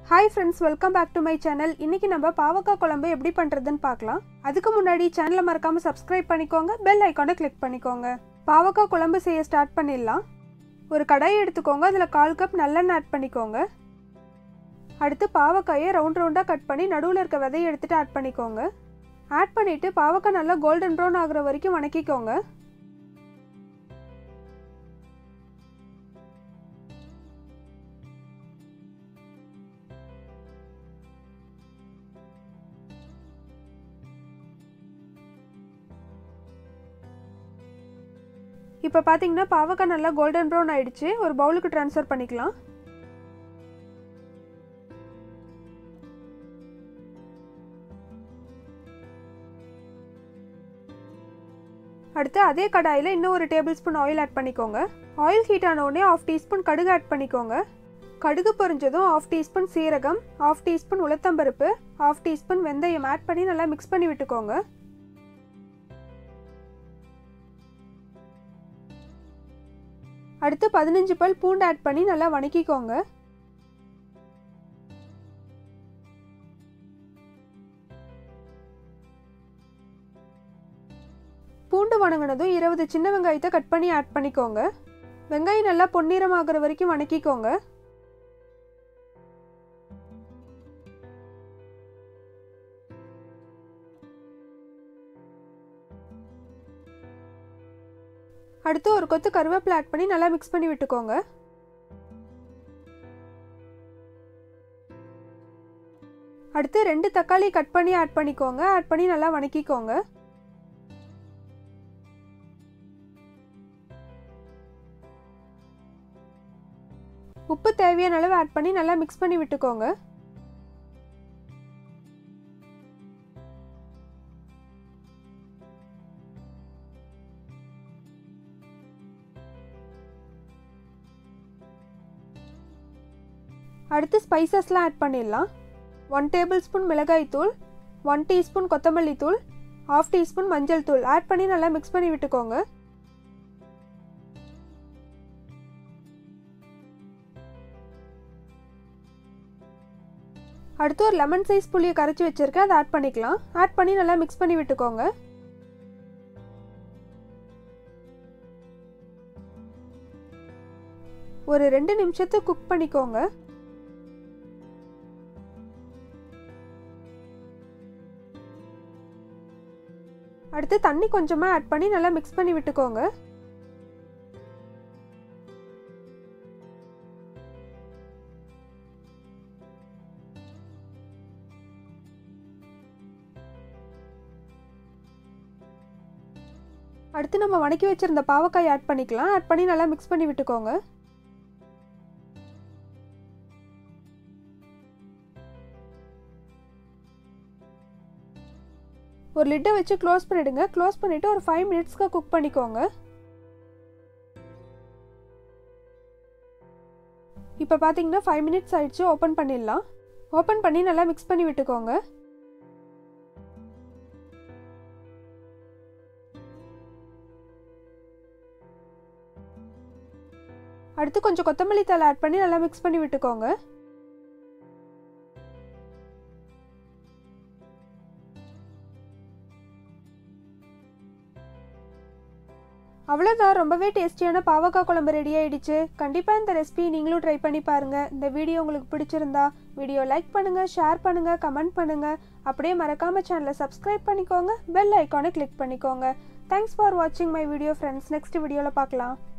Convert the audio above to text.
hi friends welcome back to my channel இன்னைக்கு நம்ம பாவக்காய் குழம்பு எப்படி பண்ணுறதுன்னு பார்க்கலாம் அதுக்கு முன்னாடி சேனலை மறக்காமல் சப்ஸ்கிரைப் பண்ணிக்கோங்க பெல் ஐக்கானை கிளிக் பண்ணிக்கோங்க பாவக்காய் குழம்பு செய்ய ஸ்டார்ட் பண்ணிடலாம் ஒரு கடாயை எடுத்துக்கோங்க அதில் கால் கப் நல்லெண்ணெய் ஆட் பண்ணிக்கோங்க அடுத்து பாவக்காயை ரவுண்ட் ரவுண்டாக கட் பண்ணி நடுவில் இருக்க விதையை எடுத்துகிட்டு ஆட் பண்ணிக்கோங்க ஆட் பண்ணிவிட்டு பாவக்காய் நல்லா கோல்டன் ப்ரௌன் ஆகுற வரைக்கும் வணக்கிக்கோங்க இப்போ பார்த்தீங்கன்னா பாவக்காய் நல்லா கோல்டன் ப்ரௌன் ஆயிடுச்சு ஒரு பவுலுக்கு ட்ரான்ஸ்ஃபர் பண்ணிக்கலாம் அடுத்து அதே கடாயில் இன்னும் ஒரு டேபிள் ஸ்பூன் ஆயில் ஆட் பண்ணிக்கோங்க ஆயில் ஹீட் ஆன உடனே ஆஃப் டீஸ்பூன் கடுகு ஆட் பண்ணிக்கோங்க கடுகு பொரிஞ்சதும் ஆஃப் டீஸ்பூன் சீரகம் ஆஃப் டீஸ்பூன் உளுத்தம்பருப்பு ஆஃப் டீஸ்பூன் வெந்தயம் ஆட் பண்ணி நல்லா மிக்ஸ் பண்ணி விட்டுக்கோங்க அடுத்து பதினஞ்சு பல் பூண்டு ஆட் பண்ணி நல்லா வணக்கிக்கோங்க பூண்டு வணங்கினதும் இருபது சின்ன வெங்காயத்தை கட் பண்ணி ஆட் பண்ணிக்கோங்க வெங்காயம் நல்லா பொன்னிறமாகிற வரைக்கும் வணக்கிக்கோங்க அடுத்து ஒரு கொத்து கருவேப்பிலை ஆட் பண்ணி நல்லா மிக்ஸ் பண்ணி விட்டுக்கோங்க அடுத்து ரெண்டு தக்காளி கட் பண்ணி ஆட் பண்ணிக்கோங்க ஆட் பண்ணி நல்லா வணக்கிக்கோங்க உப்பு தேவையான அளவு ஆட் பண்ணி நல்லா மிக்ஸ் பண்ணி விட்டுக்கோங்க அடுத்து ஸ்பைசஸ்லாம் ஆட் பண்ணிடலாம் ஒன் டேபிள் ஸ்பூன் மிளகாய் தூள் ஒன் டீஸ்பூன் கொத்தமல்லி தூள் ஹாஃப் டீஸ்பூன் மஞ்சள் தூள் ஆட் பண்ணி நல்லா மிக்ஸ் பண்ணி விட்டுக்கோங்க அடுத்து ஒரு லெமன் சைஸ் புளியை கரைச்சி வச்சிருக்கேன் அதை ஆட் பண்ணிக்கலாம் ஆட் பண்ணி நல்லா மிக்ஸ் பண்ணி விட்டுக்கோங்க ஒரு ரெண்டு நிமிஷத்தை குக் பண்ணிக்கோங்க அடுத்து தண்ணி கொஞ்சமாக ஆட் பண்ணி நல்லா மிக்ஸ் பண்ணி விட்டுக்கோங்க அடுத்து நம்ம வணக்கி வச்சிருந்த பாவக்காய் ஆட் பண்ணிக்கலாம் ஆட் பண்ணி நல்லா மிக்ஸ் பண்ணி விட்டுக்கோங்க ஒரு லிட்டை வச்சு க்ளோஸ் பண்ணிடுங்க க்ளோஸ் பண்ணிவிட்டு ஒரு ஃபைவ் மினிட்ஸ்க்கு குக் பண்ணிக்கோங்க இப்போ பார்த்தீங்கன்னா ஃபைவ் மினிட்ஸ் ஆயிடுச்சு ஓப்பன் பண்ணிடலாம் ஓப்பன் பண்ணி நல்லா மிக்ஸ் பண்ணி விட்டுக்கோங்க அடுத்து கொஞ்சம் கொத்தமல்லி தலை ஆட் பண்ணி நல்லா மிக்ஸ் பண்ணி விட்டுக்கோங்க அவ்வளோதான் ரொம்பவே டேஸ்டியான பாவக்காய் குழம்பு ரெடி ஆயிடுச்சு கண்டிப்பாக இந்த ரெசிபி நீங்களும் ட்ரை பண்ணி பாருங்கள் இந்த வீடியோ உங்களுக்கு பிடிச்சிருந்தா வீடியோ லைக் பண்ணுங்கள் ஷேர் பண்ணுங்கள் கமெண்ட் பண்ணுங்கள் அப்படியே மறக்காமல் சேனலை சப்ஸ்கிரைப் பண்ணிக்கோங்க பெல் ஐக்கானை கிளிக் பண்ணிக்கோங்க தேங்க்ஸ் ஃபார் வாட்சிங் மை வீடியோ ஃப்ரெண்ட்ஸ் நெக்ஸ்ட் வீடியோவில் பார்க்கலாம்